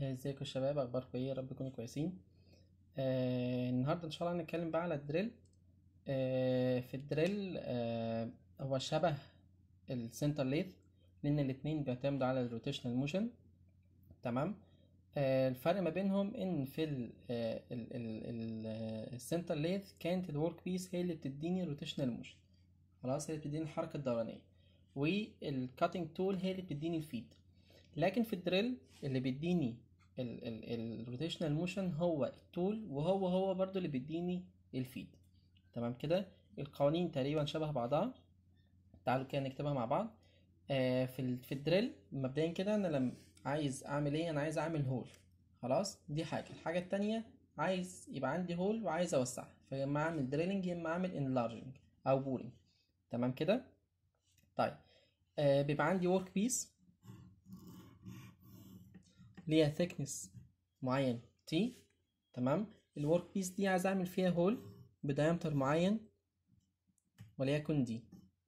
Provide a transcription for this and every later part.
ازيكم يا شباب اخباركم ايه يا رب تكونوا كويسين آه النهارده ان شاء الله هنتكلم بقى على الدريل آه في الدريل آه هو شبه السنتر ليث لان الاتنين بيعتمدوا على الروتيشنال موشن تمام آه الفرق ما بينهم ان في ال آه ال ال ال السنتر ليث كانت الورك بيس هي اللي بتديني روتيشنال موشن خلاص هي اللي بتديني الحركه الدورانيه والكاتنج تول هي اللي بتديني الفيد لكن في الدريل اللي بيديني الروتيشنال موشن هو التول وهو هو برضو اللي بيديني الفيد تمام كده القوانين تقريبا شبه بعضها تعالوا كده نكتبها مع بعض آه في ال- في الدريل مبدئيا كده انا لما عايز اعمل ايه انا عايز اعمل هول خلاص دي حاجه الحاجه التانية عايز يبقى عندي هول وعايز اوسعها فيا اما اعمل دريلنج يا اما اعمل انلارجنج او بورنج تمام كده طيب آه بيبقى عندي ورك بيس ليها thickness معين T تمام الورك بيس دي عايز اعمل فيها هول بدايمتر معين وليكن دي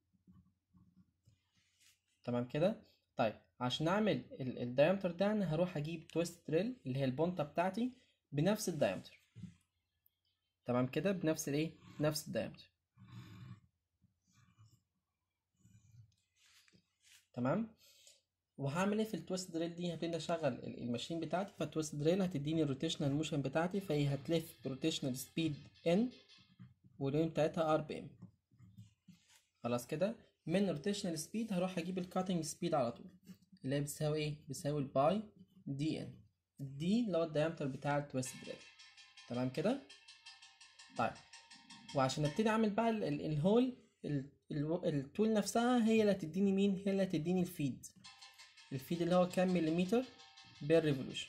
تمام كده طيب عشان اعمل الدايمتر ده انا هروح اجيب تويست دريل اللي هي البونطه بتاعتي بنفس الدايمتر تمام كده بنفس الايه نفس الدايمتر تمام وهعمل ايه في التويست دريل دي هبتدي اشغل ال- الماشين بتاعتي فالتويست دريل هتديني الروتيشنال موشن بتاعتي فهي هتلف بروتيشنال سبيد ان واليون بتاعتها ار بي ام خلاص كده من روتيشنال سبيد هروح اجيب الكاتنج سبيد على طول اللي هي بتساوي ايه بتساوي الباي دي ان دي اللي هو الدايمتر بتاع التويست دريل تمام كده طيب وعشان ابتدي اعمل بقى ال- ال- الهول ال- ال- التول نفسها هي اللي هتديني مين هي اللي هتديني الفيد الفيد اللي هو كام مليمتر بير ريفولوشن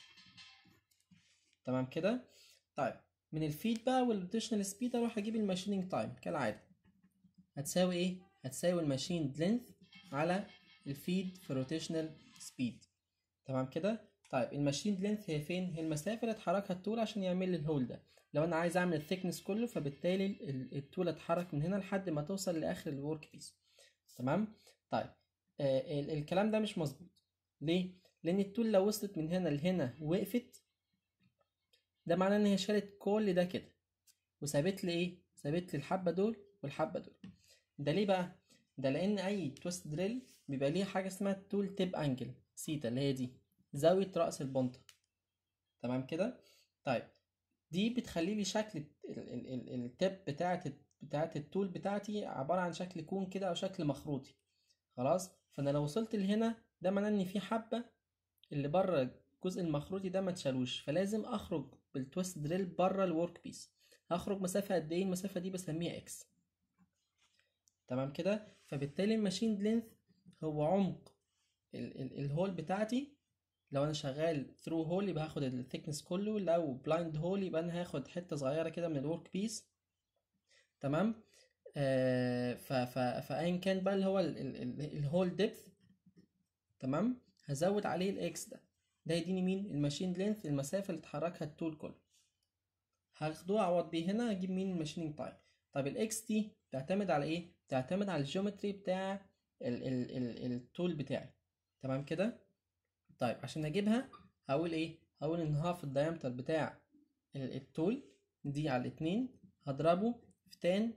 تمام كده طيب من الفيد بقى والروتيشنال سبيد اروح اجيب الماشينينج تايم كالعاده هتساوي ايه هتساوي الماشين لينث على الفيد في الروتيشنال سبيد تمام كده طيب الماشين لينث هي فين هي المسافه اللي اتحركها التول عشان يعمل لي الهول ده لو انا عايز اعمل الثيكنس كله فبالتالي ال- التول اتحرك من هنا لحد ما توصل لاخر الورك بيس تمام طيب آه ال- الكلام ده مش مظبوط ليه لان التول لو وصلت من هنا لهنا وقفت ده معناه ان هي شالت كل ده كده وسابت لي ايه سابت لي الحبه دول والحبه دول ده ليه بقى ده لان اي تويست دريل بيبقى ليه حاجه اسمها تول تيب انجل سيتا اللي هي دي زاويه راس البنطه تمام كده طيب دي بتخلي لي شكل التيب بتاعت بتاعت التول بتاعتي عباره عن شكل كون كده او شكل مخروطي خلاص فانا لو وصلت لهنا ده معناه ان في حبه اللي بره الجزء المخروطي ده ما اتشالوش فلازم اخرج بالتويست دريل بره الورك بيس هخرج مسافه قد ايه المسافه دي بسميها اكس تمام كده فبالتالي الماشين لينث هو عمق ال ال الهول بتاعتي لو انا شغال ثرو هول يبقى هاخد الثيكنس كله لو بلايند هول يبقى انا هاخد حته صغيره كده من الورك بيس تمام آه ف ف فايا كان بقى اللي هو ال- ال- ال- الهول ديبث تمام هزود عليه الاكس ده ده يديني مين الماشين لينث المسافه اللي اتحركها التول كله هاخدوه اعوض بيه هنا اجيب مين الماشينينج تايم طب الاكس دي تعتمد على ايه تعتمد على الجيومتري بتاع ال ال ال التول بتاعي تمام كده طيب عشان اجيبها هقول ايه هقول ان هاف الدايمتر بتاع ال- التول دي على الاتنين هضربه في تان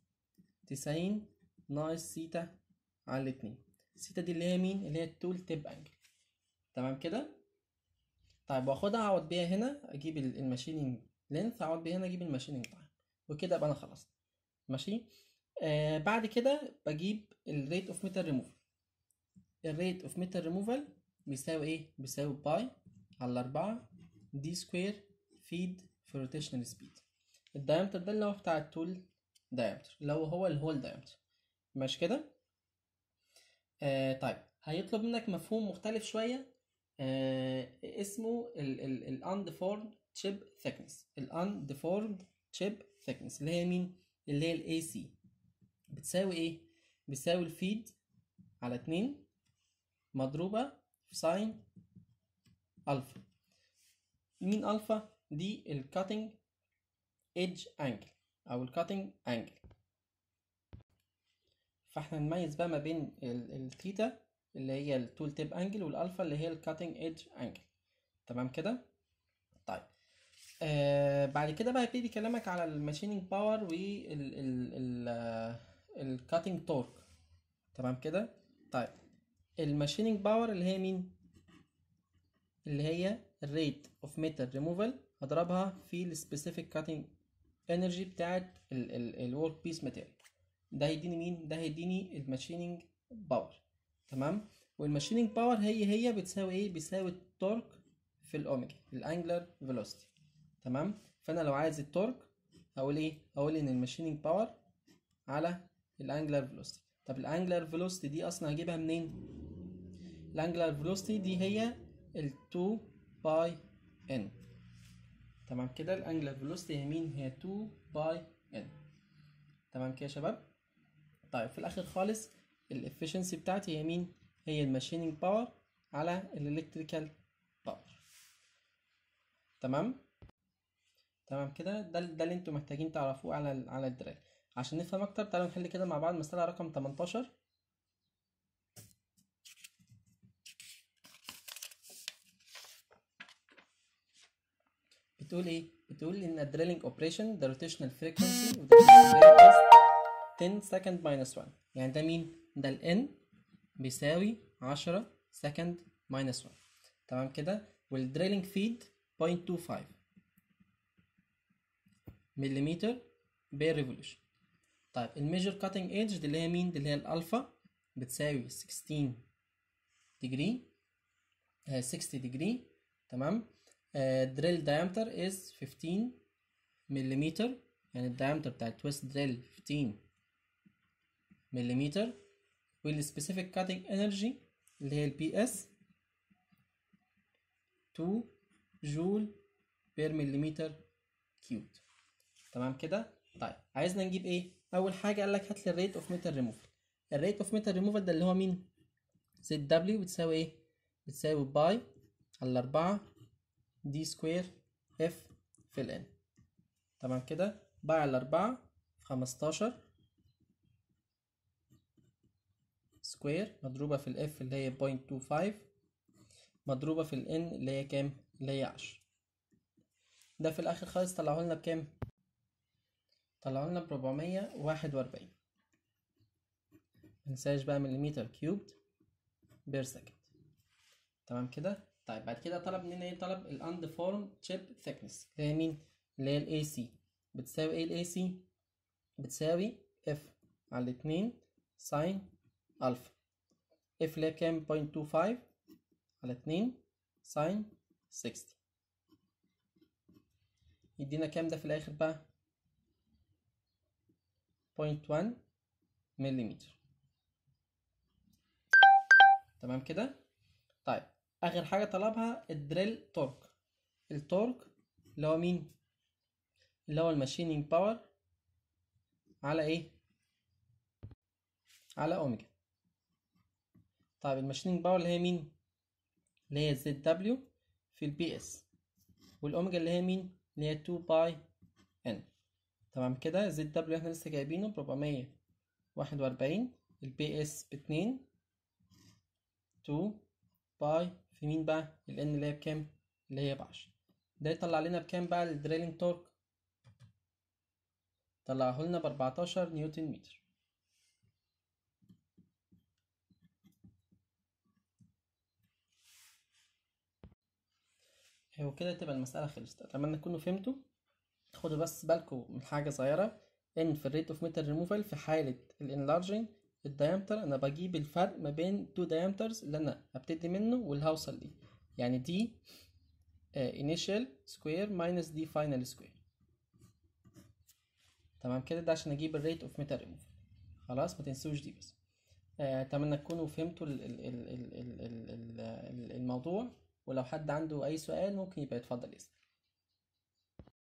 تسعين ناقص سيتا على الاتنين السيتا دي اللي هي مين اللي هي التول تيب انجل تمام كده طيب واخدها اقعد بيها هنا اجيب ال- الماشينينج لينث اقعد بيها هنا اجيب الماشينينج تايم وكده ابقى انا خلصت ماشي آه بعد كده بجيب الريت اوف ميتال ريموفال الريت اوف ميتال ريموفال بيساوي ايه بيساوي باي على أربعة دي سكوير فيد في روتيشنال سبيد الدايمتر ده اللي هو بتاع التول دايمتر اللي هو هو الهول دايمتر ماشي كده آه طيب هيطلب منك مفهوم مختلف شوية آه اسمه ال ال ال undeformed chip thickness ال undeformed chip thickness اللي هي مين اللي هي ال AC بتساوي ايه بتساوي الفيد على اتنين مضروبة في ساين ألفا مين ألفا دي الكاتنج ايدج انجل أو الكاتنج انجل فاحنا نميز بقى ما بين ال- الثيتا اللي هي التول تيب انجل والالفا اللي هي الكاتنج ايدج انجل تمام كده طيب آه بعد كده بقى هيبتدي يكلمك على الماشينينج باور وال ال ال الكاتنج تورك تمام كده طيب الماشينينج باور اللي هي مين اللي هي الريت اوف ميتال ريموفال هضربها في السبيسيفيك كاتنج انرجي بتاعت الورك بيس ماتيريال ده هيديني مين ده هيديني الماشينينج باور تمام والماشينينج باور هي هي بتساوي ايه بيساوي التورك في الاوميجا الانجلر فيلوسيتي تمام فانا لو عايز التورك هقول ايه هقول ان الماشينينج باور على الانجلر فيلوسيتي طب الانجلر فيلوسيتي دي اصلا هجيبها منين الانجلر فيلوسيتي دي هي ال 2 باي ان تمام كده الانجلر فيلوسيتي هي مين هي 2 باي ان تمام كده يا شباب طيب في الاخر خالص الافشنسي بتاعتي هي مين هي الماشينينج باور على الالكتريكال باور تمام تمام كده ده ده اللي انتوا محتاجين تعرفوه على ال على الدراع عشان نفهم اكتر تعالوا نحل كده مع بعض مسألة رقم 18 بتقول ايه بتقول ان الدريلينج اوبريشن the rotational frequency of the drill is 10 second minus 1 يعني ده مين ده ال n بيساوي 10 second minus 1 تمام كده والدريلينج فيد 0.25 مليمتر بير ريفولوشن طيب الميجر كاتنج ايدج دي اللي هي مين دي اللي هي الالفا بتساوي 16 ديجري 60 ديجري تمام دريل diameter is 15 مليمتر يعني الدايمتر بتاع التويست دريل 15 مليمتر والسبيسيفيك كاتنج انرجي اللي هي البي اس 2 جول بير مليمتر كيوب تمام كده طيب عايزنا نجيب ايه اول حاجه قال لك هات لي الريت اوف ميتال ريموفال الريت اوف ميتال ريموفال ده اللي هو مين زد دبليو بتساوي ايه بتساوي باي على 4 دي سكوير اف في الان تمام كده باي على 4 في 15 سكوير مضروبة في الاف اللي هي 0.25 مضروبة في الان اللي هي كام اللي هي 10 ده في الاخر خالص طلعه لنا بكام طلعوا لنا ب 441 منساش بقى مليمتر كيوبد بير سكند تمام كده طيب بعد كده طلب مننا ايه طلب الاندفورم تشيب ثيكنس اللي هي مين اللي هي الاي سي بتساوي ايه الاي سي بتساوي اف على اتنين ساين الفا اف اللي هي كام 0.25 على اتنين ساين 60 يدينا كام ده في الاخر بقى 0.1 مليمتر تمام كده طيب اخر حاجه طلبها الدريل تورك التورك اللي هو مين اللي هو الماشينينج باور على ايه على اوميجا طيب الماشينينج باور اللي هي مين اللي هي زد دبليو في البي اس والاوميجا اللي هي مين اللي هي 2 باي ان تمام كده زد دبليو احنا لسه جايبينه بربعمية واحد وأربعين البي اس باتنين تو باي في مين بقى الان اللي هي بكام اللي هي بعشرة ده يطلع لنا بكام بقى الدريلينج تورك طلعه لنا بأربعتاشر نيوتن متر هو كده تبقى المسألة خلصت أتمنى تكونوا فهمتوا خدوا بس بالكم من حاجة صغيرة ان في الريت اوف ميتال ريموفال في حالة الانلارجنج الدايمتر انا بجيب الفرق ما بين تو diameters اللي انا هبتدي منه واللي هوصل ليه يعني دي uh, initial square minus دي final square تمام كده ده عشان اجيب الريت اوف ميتال ريموفال خلاص ما تنسوش دي بس اتمنى تكونوا فهمتوا ال ال ال ال ال ال ال الموضوع ولو حد عنده اي سؤال ممكن يبقى يتفضل يسأل